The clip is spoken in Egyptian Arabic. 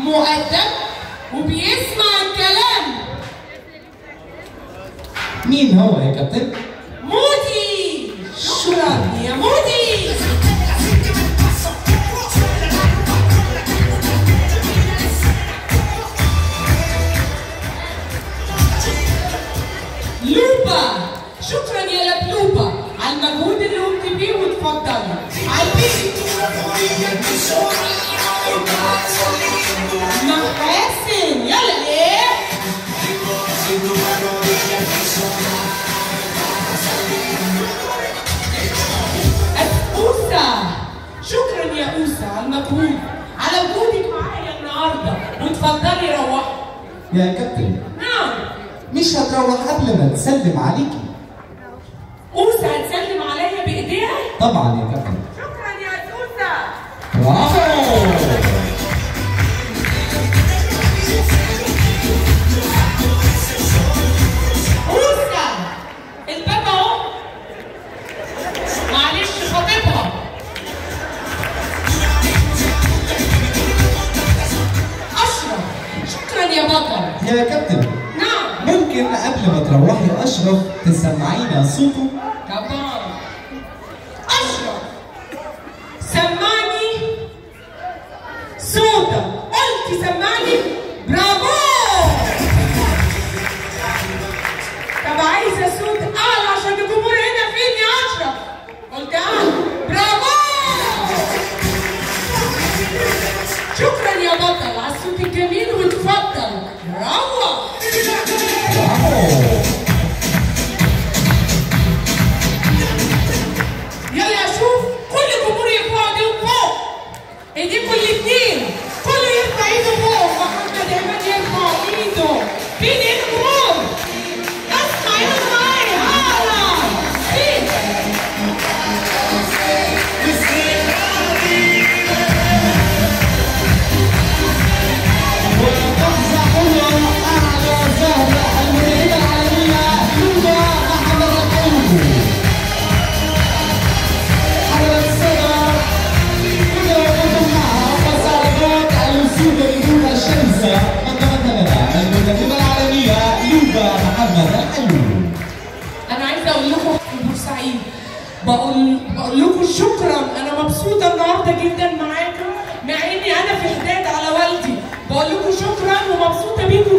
مؤدب وبيسمع الكلام مين هو يا كابتن؟ مودي شكرا يا مودي لوبا شكرا يا لبلوبا على المجهود اللي قمت بيه وتفضلي عالبيت محاسن يلا ايه أوسا شكرا يا أوسا على المجهود على وجودك معايا النهارده وتفضلي روحي يا كابتن نعم مش هتروح قبل ما تسلم عليكي أوسا هتسلم عليا بإيديها طبعا يا كابتن شكرا يا أوسا برافو أوسا الباب أهو معلش خطيبها أشرف شكرا يا بطل يا كابتن نعم ممكن قبل ما تروحي اشرف تسمعينا صوته كمان أشرف سمعني صوتك قلت سمعني برافو طب عايزة صوت أعلى عشان الجمهور هنا فين يا أشرف قلت أعلى برافو شكرا يا بطل على الصوت الجميل وتفضل برافو برافو يلا اشوف كل الجمهور يرفع ايديهم فوق ايديكم الاثنين كله يرفع ايده فوق محمد ايمن يرفع ايده فين ايد الجمهور اسمع يلا معايا هلا فين وتحظى حلوة أعلى زهرة المدينة العالمية لولا محمد الحلو حضرة السادة كده وقفتم معها مساعدات الوسيط للجولة الشمسة نتمنى لنا المدربة العالمية لوبا محمد الحلو انا عايزه اقول لكم في بورسعيد بقول بقول لكم شكرا انا مبسوطه النهارده جدا معاكم مع اني انا في حداد على والدي بقول لكم شكرا ومبسوطه بيكم